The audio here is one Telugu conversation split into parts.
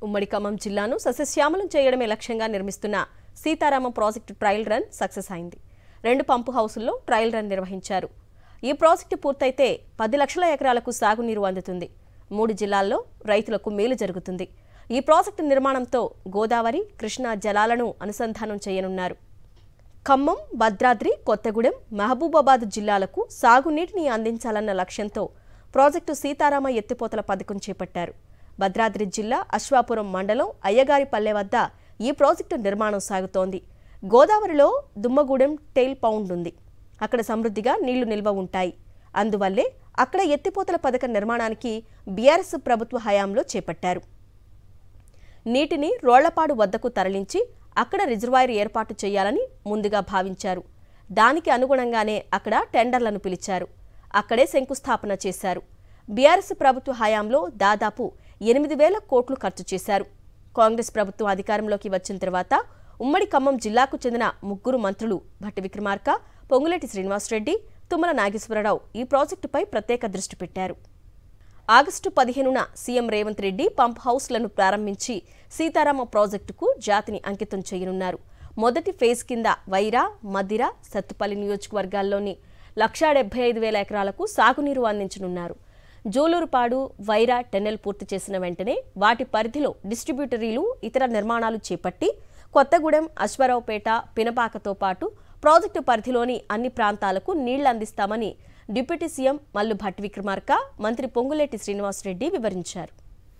ఉమ్మడి ఖమ్మం జిల్లాను సస్యశ్యామలం చేయడమే లక్ష్యంగా నిర్మిస్తున్న Sitaramam project trial run success అయింది రెండు పంపు హౌసుల్లో ట్రయల్ రన్ నిర్వహించారు ఈ ప్రాజెక్టు పూర్తయితే పది లక్షల ఎకరాలకు సాగునీరు అందుతుంది మూడు జిల్లాల్లో రైతులకు మేలు జరుగుతుంది ఈ ప్రాజెక్టు నిర్మాణంతో గోదావరి కృష్ణా జలాలను అనుసంధానం చేయనున్నారు ఖమ్మం భద్రాద్రి కొత్తగూడెం మహబూబాబాద్ జిల్లాలకు సాగునీటిని అందించాలన్న లక్ష్యంతో ప్రాజెక్టు సీతారామ ఎత్తిపోతల పథకం చేపట్టారు భద్రాద్రి జిల్లా అశ్వాపురం మండలం అయ్యగారిపల్లె వద్ద ఈ ప్రాజెక్టు నిర్మాణం సాగుతోంది గోదావరిలో దుమ్మగూడెం టెయిల్ పౌండ్ ఉంది అక్కడ సమృద్ధిగా నీళ్లు నిల్వ ఉంటాయి అందువల్లే అక్కడ ఎత్తిపోతల పథకం నిర్మాణానికి బీఆర్ఎస్ ప్రభుత్వ హయాంలో చేపట్టారు నీటిని రోళ్లపాడు వద్దకు తరలించి అక్కడ రిజర్వాయర్ ఏర్పాటు చేయాలని ముందుగా భావించారు దానికి అనుగుణంగానే అక్కడ టెండర్లను పిలిచారు అక్కడే శంకుస్థాపన చేశారు బీఆర్ఎస్ ప్రభుత్వ హయాంలో దాదాపు ఎనిమిది వేల కోట్లు ఖర్చు చేశారు కాంగ్రెస్ ప్రభుత్వం అధికారంలోకి వచ్చిన తర్వాత ఉమ్మడి ఖమ్మం జిల్లాకు చెందిన ముగ్గురు మంత్రులు భట్టి విక్రమార్క పొంగులేటి శ్రీనివాసరెడ్డి తుమ్మల నాగేశ్వరరావు ఈ ప్రాజెక్టుపై ప్రత్యేక దృష్టి పెట్టారు ఆగస్టు పదిహేనున సీఎం రేవంత్ రెడ్డి పంప్ హౌస్లను ప్రారంభించి సీతారామ ప్రాజెక్టుకు జాతిని అంకితం చేయనున్నారు మొదటి ఫేజ్ కింద వైరా మదిర సత్తుపల్లి నియోజకవర్గాల్లోని లక్షా డెబ్బై ఐదు వేల ఎకరాలకు సాగునీరు అందించనున్నారు జూలూరుపాడు వైరా టెన్నెల్ పూర్తి చేసిన వెంటనే వాటి పరిధిలో డిస్ట్రిబ్యూటరీలు ఇతర నిర్మాణాలు చేపట్టి కొత్తగూడెం అశ్వరావుపేట పినపాకతో పాటు ప్రాజెక్టు పరిధిలోని అన్ని ప్రాంతాలకు నీళ్లు అందిస్తామని డిప్యూటీ సీఎం మల్లు భట్ విక్రమార్క మంత్రి పొంగులేటి శ్రీనివాసరెడ్డి వివరించారు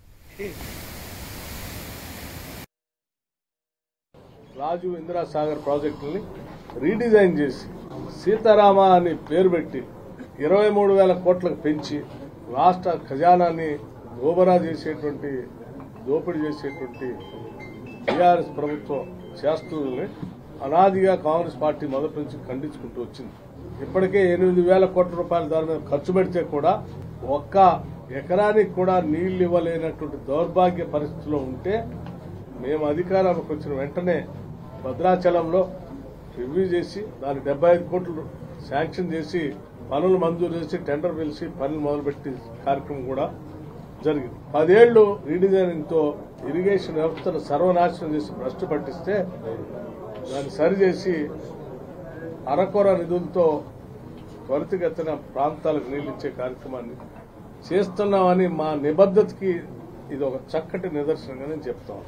రాజు ఇందిరా సాగర్ ప్రాజెక్టుల్ని రీడిజైన్ చేసి సీతారామ అని పేరు పెట్టి ఇరవై మూడు వేల కోట్లకు పెంచి రాష్ట్ర ఖజానాన్ని దోబరా చేసేటువంటి దోపిడీ చేసేటువంటి టీఆర్ఎస్ ప్రభుత్వం చేస్తున్నది అనాదిగా కాంగ్రెస్ పార్టీ మొదటి నుంచి ఖండించుకుంటూ వచ్చింది ఇప్పటికే ఎనిమిది వేల కోట్ల రూపాయల దాని మీద ఖర్చు పెడితే కూడా ఒక్క ఎకరానికి కూడా నీళ్లు ఇవ్వలేనటువంటి దౌర్భాగ్య పరిస్థితిలో ఉంటే మేము అధికారానికి వచ్చిన వెంటనే భద్రాచలంలో రివ్యూ చేసి దాని డెబ్బై ఐదు కోట్లు శాంక్షన్ చేసి పనులు మంజూరు చేసి టెండర్ పిలిచి పనులు మొదలుపెట్టి కార్యక్రమం కూడా జరిగింది పదేళ్లు రీడిజైనింగ్ తో ఇరిగేషన్ వ్యవస్థను సర్వనాశనం చేసి భ్రష్టు పట్టిస్తే దాన్ని సరిచేసి అరకొర నిధులతో త్వరితగతిన ప్రాంతాలకు నీళ్లిచ్చే కార్యక్రమాన్ని చేస్తున్నామని మా నిబద్ధతకి ఇది ఒక చక్కటి నిదర్శనంగా నేను చెప్తాను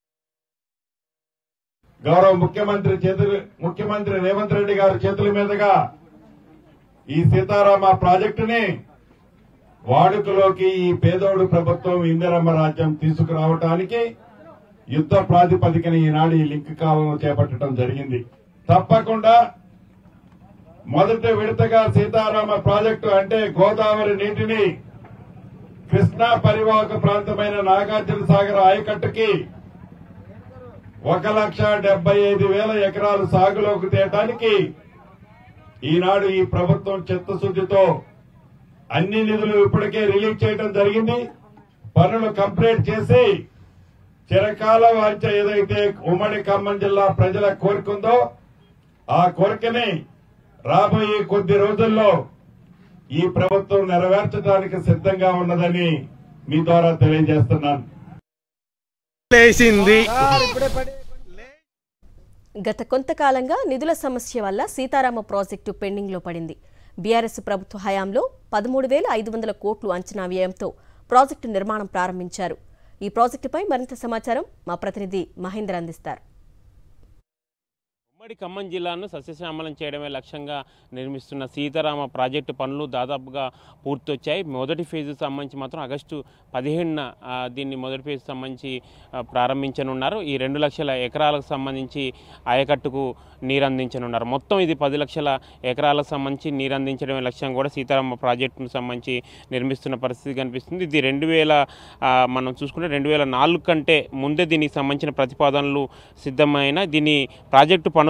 గౌరవ ముఖ్యమంత్రి చేతులు ముఖ్యమంత్రి రేవంత్ రెడ్డి గారి చేతుల మీదుగా ఈ సీతారామ ప్రాజెక్టుని వాడుకలోకి ఈ పేదోడు ప్రభుత్వం ఇందిరమ్మ రాజ్యం తీసుకురావటానికి యుద్ధ ప్రాతిపదికన ఈనాడు ఈ లింక్ కాలను చేపట్టడం జరిగింది తప్పకుండా మొదటి విడతగా సీతారామ ప్రాజెక్టు అంటే గోదావరి నీటిని కృష్ణా పరివాహక ప్రాంతమైన నాగార్జున సాగర్ ఆయకట్టుకి ఒక లక్ష డెబ్బై ఐదు వేల ఎకరాలు సాగులోకి తేయడానికి ఈనాడు ఈ ప్రభుత్వం చిత్తశుద్దితో అన్ని నిధులు ఇప్పటికే రిలీజ్ చేయడం జరిగింది పనులు కంప్లీట్ చేసి చిరకాల వాంఛ ఏదైతే ఉమ్మడి ఖమ్మం జిల్లా ప్రజల కోరుకుందో ఆ కోరికని రాబోయే కొద్ది రోజుల్లో ఈ ప్రభుత్వం నెరవేర్చడానికి సిద్ధంగా ఉన్నదని మీ ద్వారా తెలియజేస్తున్నాను లేచింది గత కొంతకాలంగా నిధుల సమస్య వల్ల సీతారామ ప్రాజెక్టు పెండింగ్లో పడింది బీఆర్ఎస్ ప్రభుత్వ హయాంలో పదమూడు వేల ఐదు వందల కోట్లు అంచనా వ్యయంతో ప్రాజెక్టు నిర్మాణం ప్రారంభించారు ఈ ప్రాజెక్టుపై మరింత సమాచారం మా ప్రతినిధి మహేందర్ అందిస్తారు ఉమ్మడి ఖమ్మం జిల్లాను సస్యశ్యామలం చేయడమే లక్ష్యంగా నిర్మిస్తున్న సీతారామ ప్రాజెక్టు పనులు దాదాపుగా పూర్తొచ్చాయి మొదటి ఫేజ్ సంబంధించి మాత్రం ఆగస్టు పదిహేడున ఆ, దీన్ని మొదటి ఫేజ్ సంబంధించి ఆ, ప్రారంభించనున్నారు ఈ రెండు లక్షల ఎకరాలకు సంబంధించి ఆయకట్టుకు నీరు అందించనున్నారు మొత్తం ఇది పది లక్షల ఎకరాలకు సంబంధించి నీరు అందించడమే లక్ష్యం కూడా సీతారామ ప్రాజెక్టును సంబంధించి నిర్మిస్తున్న పరిస్థితి కనిపిస్తుంది ఇది రెండు వేల ఆ, మనం చూసుకుంటే రెండు వేల నాలుగు కంటే ముందే దీనికి సంబంధించిన ప్రతిపాదనలు సిద్ధమైన దీని ప్రాజెక్టు పనులు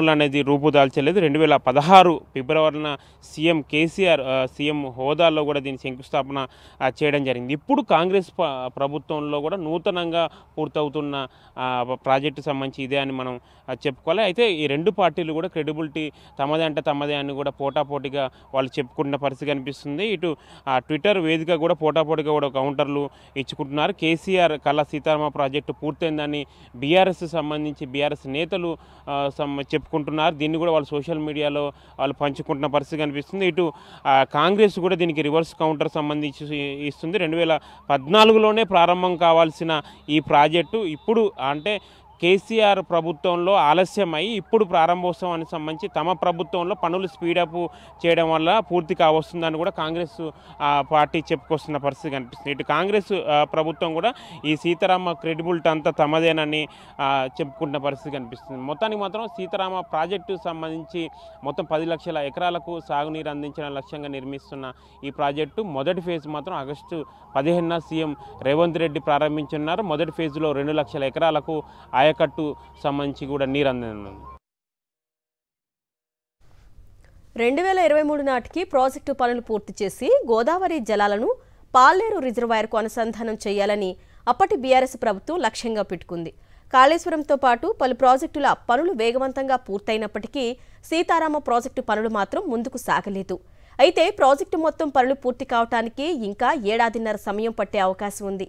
పనులు అనేది రూపుదాల్చలేదు రెండు వేల పదహారు ఫిబ్రవరిన సీఎం కేసీఆర్ ఆ, సీఎం హోదాలో కూడా దీని శంకుస్థాపన ఆ, చేయడం జరిగింది ఇప్పుడు కాంగ్రెస్ ప- ప్రభుత్వంలో కూడా నూతనంగా పూర్తవుతున్న ఆ, ప్రాజెక్టు సంబంధించి ఇదే అని మనం ఆ, చెప్పుకోవాలి అయితే ఈ రెండు పార్టీలు కూడా క్రెడిబిలిటీ తమదే అంటే తమదే అని కూడా పోటాపోటీగా వాళ్ళు చెప్పుకుంటున్న పరిస్థితి కనిపిస్తుంది ఇటు ఆ, ట్విట్టర్ వేదిక కూడా పోటాపోటీగా కూడా కౌంటర్లు ఇచ్చుకుంటున్నారు కేసీఆర్ కళా సీతారామ ప్రాజెక్టు పూర్తయిందని బీఆర్ఎస్ సంబంధించి బీఆర్ఎస్ నేతలు ఆ, సమ్- చెప్పుకుంటున్నారు దీన్ని కూడా వాళ్ళు సోషల్ మీడియాలో వాళ్ళు పంచుకుంటున్న పరిస్థితి కనిపిస్తుంది ఇటు ఆ, కాంగ్రెస్ కూడా దీనికి రివర్స్ కౌంటర్ సంబంధించి ఇస్తుంది రెండు వేల పద్నాలుగులోనే ప్రారంభం కావాల్సిన ఈ ప్రాజెక్టు ఇప్పుడు అంటే కేసీఆర్ ప్రభుత్వంలో ఆలస్యమై ఇప్పుడు ప్రారంభోత్సవానికి సంబంధించి తమ ప్రభుత్వంలో పనులు స్పీడప్ చేయడం వల్ల పూర్తి కావస్తుందని కూడా కాంగ్రెస్ ఆ, పార్టీ చెప్పుకొస్తున్న పరిస్థితి కనిపిస్తుంది ఇటు కాంగ్రెస్ ఆ, ప్రభుత్వం కూడా ఈ సీతారామ క్రెడిబిలిటీ అంతా తమదేనని ఆ, చెప్పుకుంటున్న పరిస్థితి కనిపిస్తుంది మొత్తానికి మాత్రం సీతారామ ప్రాజెక్టు సంబంధించి మొత్తం పది లక్షల ఎకరాలకు సాగునీరు అందించడం లక్ష్యంగా నిర్మిస్తున్న ఈ ప్రాజెక్టు మొదటి ఫేజ్ మాత్రం ఆగస్టు పదిహేనున సీఎం రేవంత్ రెడ్డి ప్రారంభించున్నారు మొదటి ఫేజ్లో రెండు లక్షల ఎకరాలకు ఆయకట్టు సంబంధించి కూడా నీరు అందనుంది రెండు వేల ఇరవై మూడు నాటికి ప్రాజెక్టు పనులు పూర్తి చేసి గోదావరి జలాలను పాలేరు రిజర్వాయర్కు అనుసంధానం చేయాలని అప్పటి బీఆర్ఎస్ ప్రభుత్వం లక్ష్యంగా పెట్టుకుంది కాళేశ్వరంతో పాటు పలు ప్రాజెక్టుల పనులు వేగవంతంగా పూర్తయినప్పటికీ సీతారామ ప్రాజెక్టు పనులు మాత్రం ముందుకు సాగలేదు అయితే ప్రాజెక్టు మొత్తం పనులు పూర్తి కావటానికి ఇంకా ఏడాదిన్నర సమయం పట్టే అవకాశం ఉంది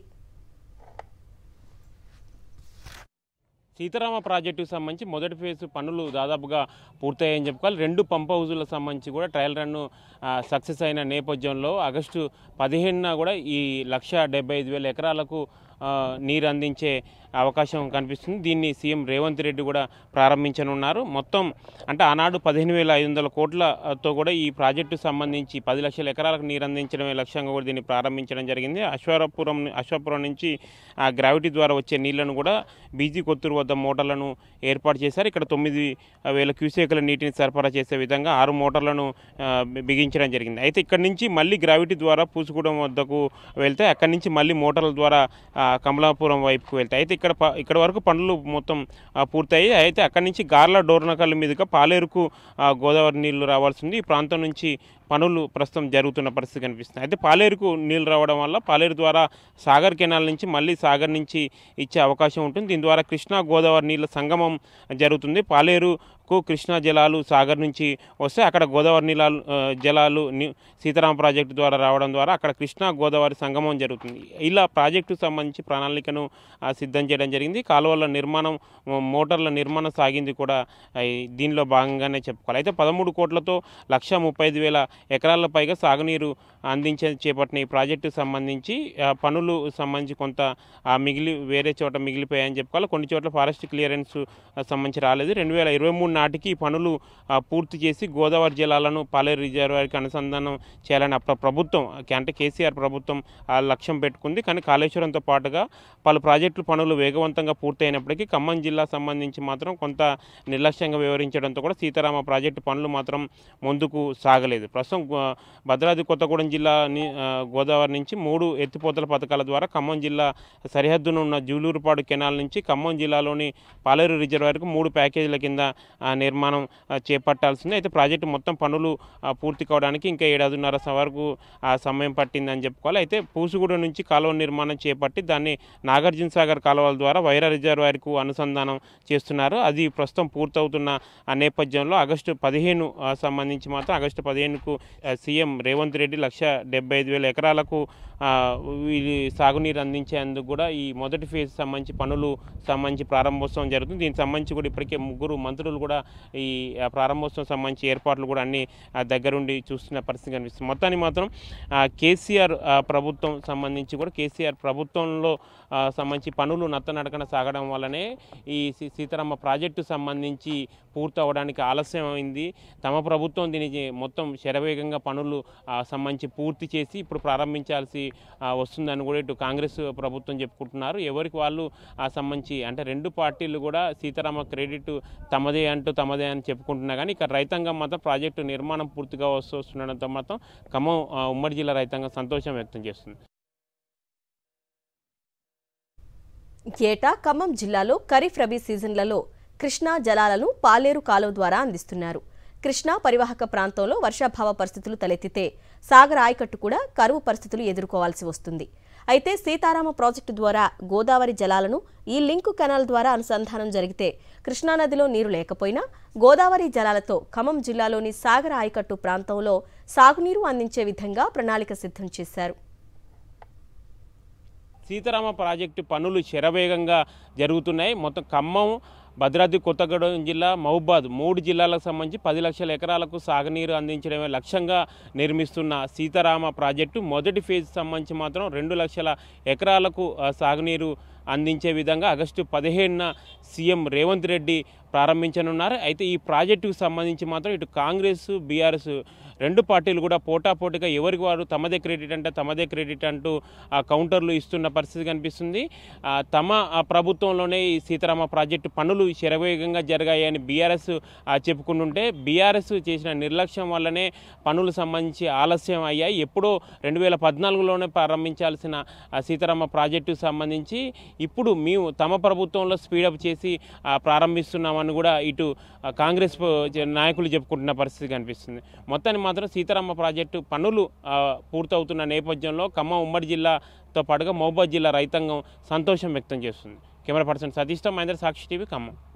సీతారామ ప్రాజెక్టుకు సంబంధించి మొదటి ఫేజ్ పనులు దాదాపుగా పూర్తయ్యాయని చెప్పుకోవాలి రెండు పంప్ హౌజుల సంబంధించి కూడా ట్రయల్ రన్ సక్సెస్ అయిన నేపథ్యంలో ఆగస్టు పదిహేనున కూడా ఈ లక్ష డెబ్బై ఐదు వేల ఎకరాలకు ఆ, నీరు అందించే అవకాశం కనిపిస్తుంది దీన్ని సీఎం రేవంత్ రెడ్డి కూడా ప్రారంభించనున్నారు మొత్తం అంటే ఆనాడు పదిహేను వేల ఐదు వందల కోట్లతో కూడా ఈ ప్రాజెక్టు సంబంధించి పది లక్షల ఎకరాలకు నీరు అందించడమే లక్ష్యంగా కూడా దీన్ని ప్రారంభించడం జరిగింది అశ్వారపురం అశ్వాపురం నుంచి ఆ గ్రావిటీ ద్వారా వచ్చే నీళ్లను కూడా బీజీ కొత్తూరు వద్ద మోటార్లను ఏర్పాటు చేశారు ఇక్కడ తొమ్మిది వేల క్యూసెక్ల నీటిని సరఫరా చేసే విధంగా ఆరు మోటార్లను ఆ, బి- బిగించడం జరిగింది అయితే ఇక్కడ నుంచి మళ్ళీ గ్రావిటీ ద్వారా పూసుగూడెం వద్దకు వెళ్తే అక్కడి నుంచి మళ్ళీ మోటార్ల ద్వారా ఆ, కమలాపురం వైపుకు వెళ్తాయి అయితే ఇక్కడ ప- ఇక్కడ వరకు పనులు మొత్తం ఆ, పూర్తయి అయితే అక్కడి నుంచి గార్ల డోర్నకల్ మీదుగా పాలేరుకు ఆ, గోదావరి నీళ్లు రావాల్సింది ఈ ప్రాంతం నుంచి పనులు ప్రస్తుతం జరుగుతున్న పరిస్థితి కనిపిస్తుంది అయితే పాలేరుకు నీళ్లు రావడం వల్ల పాలేరు ద్వారా సాగర్ కెనాల్ నుంచి మళ్ళీ సాగర్ నుంచి ఇచ్చే అవకాశం ఉంటుంది దీని ద్వారా కృష్ణా గోదావరి నీళ్ళ సంగమం జరుగుతుంది పాలేరుకు కృష్ణా జలాలు సాగర్ నుంచి వస్తే అక్కడ గోదావరి నీళ్ళాలు ఆ, జలాలు ని- సీతారామ ప్రాజెక్టు ద్వారా రావడం ద్వారా అక్కడ కృష్ణా గోదావరి సంగమం జరుగుతుంది ఇలా ప్రాజెక్టుకు సంబంధించి ప్రణాళికను ఆ, సిద్ధం చేయడం జరిగింది కాలువల నిర్మాణం మో- మోటార్ల నిర్మాణం సాగింది కూడా ఆ, ఈ దీనిలో భాగంగానే చెప్పుకోవాలి అయితే పదమూడు కోట్లతో లక్ష ముప్పై ఐదు వేల ఎకరాల పైగా సాగునీరు అందించే చేపట్టిన ఈ ప్రాజెక్టుకు సంబంధించి ఆ, పనులు సంబంధించి కొంత ఆ, మిగిలి వేరే చోట మిగిలిపోయాయని చెప్పుకోవాలి కొన్ని చోట్ల ఫారెస్ట్ క్లియరెన్స్ సంబంధించి రాలేదు రెండు వేల ఇరవై మూడు నాటికి ఈ పనులు ఆ, పూర్తి చేసి గోదావరి జలాలను పాలేరు రిజర్వాయర్కి అనుసంధానం చేయాలని అప్పుడు ప్రభుత్వం అంటే కేసీఆర్ ప్రభుత్వం ఆ లక్ష్యం పెట్టుకుంది కానీ కాళేశ్వరంతో పాటుగా పలు ప్రాజెక్టుల పనులు వేగవంతంగా పూర్తయినప్పటికీ ఖమ్మం జిల్లా సంబంధించి మాత్రం కొంత నిర్లక్ష్యంగా వ్యవహరించడంతో కూడా సీతారామ ప్రాజెక్టు పనులు మాత్రం ముందుకు సాగలేదు ప్రస్తుతం గో- భద్రాద్రి కొత్తగూడెం జిల్లా ని- ఆ, గోదావరి నుంచి మూడు ఎత్తిపోతల పథకాల ద్వారా ఖమ్మం జిల్లా సరిహద్దున ఉన్న జూలూరుపాడు కెనాల్ నుంచి ఖమ్మం జిల్లాలోని పాలేరు రిజర్వాయర్కు మూడు ప్యాకేజీల కింద ఆ, నిర్మాణం ఆ, చేపట్టాల్సింది అయితే ప్రాజెక్టు మొత్తం పనులు ఆ, పూర్తి కావడానికి ఇంకా ఏడాదిన్నర స- వరకు ఆ సమయం పట్టిందని చెప్పుకోవాలి అయితే పూసుగూడ నుంచి కాలువ నిర్మాణం చేపట్టి దాన్ని నాగార్జున సాగర్ కాలువల ద్వారా వైరా రిజర్వాయర్కు అనుసంధానం చేస్తున్నారు అది ప్రస్తుతం పూర్తవుతున్న ఆ నేపథ్యంలో ఆగస్టు పదిహేను ఆ, సంబంధించి మాత్రం ఆగస్టు పదిహేనుకు ఆ, సీఎం రేవంత్ రెడ్డి లక్ష డెబ్బై ఐదు వేల ఎకరాలకు ఆ, ఇది సాగునీరు అందించేందుకు కూడా ఈ మొదటి ఫేజ్ సంబంధించి పనులు సంబంధించి ప్రారంభోత్సవం జరుగుతుంది దీనికి సంబంధించి కూడా ఇప్పటికే ముగ్గురు మంత్రులు కూడా ఈ ఆ, ప్రారంభోత్సవం సంబంధించి ఏర్పాట్లు కూడా అన్ని ఆ, దగ్గరుండి చూస్తున్న పరిస్థితి కనిపిస్తుంది మొత్తానికి మాత్రం ఆ, కేసీఆర్ ఆ, ప్రభుత్వం సంబంధించి కూడా కేసీఆర్ ప్రభుత్వంలో ఆ, సంబంధించి పనులు నత్తనడకన సాగడం వల్లనే ఈ సీ- సీతారామ ప్రాజెక్టు సంబంధించి పూర్తి అవడానికి ఆలస్యం అయింది తమ ప్రభుత్వం దీనికి మొత్తం శరవేగంగా పనులు ఆ, సంబంధించి పూర్తి చేసి ఇప్పుడు ప్రారంభించాల్సి ఆ, వస్తుందని కూడా ఇటు కాంగ్రెస్ ప్రభుత్వం చెప్పుకుంటున్నారు ఎవరికి వాళ్ళు ఆ సంబంధించి అంటే రెండు పార్టీలు కూడా సీతారామ క్రెడిట్ తమదే అంటూ తమదే అని చెప్పుకుంటున్నా కానీ ఇక్కడ రైతాంగం మాత్రం ప్రాజెక్టు నిర్మాణం పూర్తిగా వస్తూ వస్తుండడంతో మాత్రం ఖమ్మం ఆ, ఉమ్మడి జిల్లా రైతాంగం సంతోషం వ్యక్తం చేస్తుంది ఏటా ఖమ్మం జిల్లాలో ఖరీఫ్ రబీ సీజన్లలో కృష్ణా జలాలను పాలేరు కాలువ ద్వారా అందిస్తున్నారు కృష్ణా పరివాహక ప్రాంతంలో వర్షాభావ పరిస్థితులు తలెత్తితే సాగర్ ఆయకట్టు కూడా కరువు పరిస్థితులు ఎదుర్కోవాల్సి వస్తుంది అయితే సీతారామ ప్రాజెక్టు ద్వారా గోదావరి జలాలను ఈ లింకు కెనాల్ ద్వారా అనుసంధానం జరిగితే కృష్ణానదిలో నీరు లేకపోయినా గోదావరి జలాలతో ఖమ్మం జిల్లాలోని సాగర ఆయకట్టు ప్రాంతంలో సాగునీరు అందించే విధంగా ప్రణాళిక సిద్ధం చేశారు సీతారామ ప్రాజెక్టు పనులు శరవేగంగా జరుగుతున్నాయి మొత్తం ఖమ్మం భద్రాద్రి కొత్తగూడెం జిల్లా మహబాద్ మూడు జిల్లాలకు సంబంధించి పది లక్షల ఎకరాలకు సాగునీరు అందించడమే లక్ష్యంగా నిర్మిస్తున్న సీతారామ ప్రాజెక్టు మొదటి ఫేజ్ సంబంధించి మాత్రం రెండు లక్షల ఎకరాలకు ఆ, సాగునీరు అందించే విధంగా ఆగస్టు పదిహేనున సీఎం రేవంత్ రెడ్డి ప్రారంభించనున్నారు అయితే ఈ ప్రాజెక్టుకు సంబంధించి మాత్రం ఇటు కాంగ్రెస్ బీఆర్ఎస్ రెండు పార్టీలు కూడా పోటాపోటీగా ఎవరికి వారు తమదే క్రెడిట్ అంటే తమదే క్రెడిట్ అంటూ ఆ కౌంటర్లు ఇస్తున్న పరిస్థితి కనిపిస్తుంది ఆ, తమ ఆ ప్రభుత్వంలోనే ఈ సీతారామ ప్రాజెక్టు పనులు శరవేగంగా జరిగాయని బీఆర్ఎస్ చెప్పుకుంటుంటే బీఆర్ఎస్ చేసిన నిర్లక్ష్యం వల్లనే పనులు సంబంధించి ఆలస్యం అయ్యాయి ఎప్పుడో రెండు వేల పద్నాలుగులోనే ప్రారంభించాల్సిన ఆ, సీతారామ ప్రాజెక్టుకు సంబంధించి ఇప్పుడు మేము తమ ప్రభుత్వంలో స్పీడప్ చేసి ఆ, ప్రారంభిస్తున్నామని కూడా ఇటు ఆ, కాంగ్రెస్ ప- జ- నాయకులు చెప్పుకుంటున్న పరిస్థితి కనిపిస్తుంది మొత్తాన్ని మాత్రం సీతారామ ప్రాజెక్టు పనులు ఆ, పూర్తవుతున్న నేపథ్యంలో ఖమ్మం ఉమ్మడి జిల్లాతో పాటుగా మహబూబాద్ జిల్లా రైతాంగం సంతోషం వ్యక్తం చేస్తుంది కెమెరా పర్సన్ సతీష్తో మహేంద్ర సాక్షి టీవీ ఖమ్మం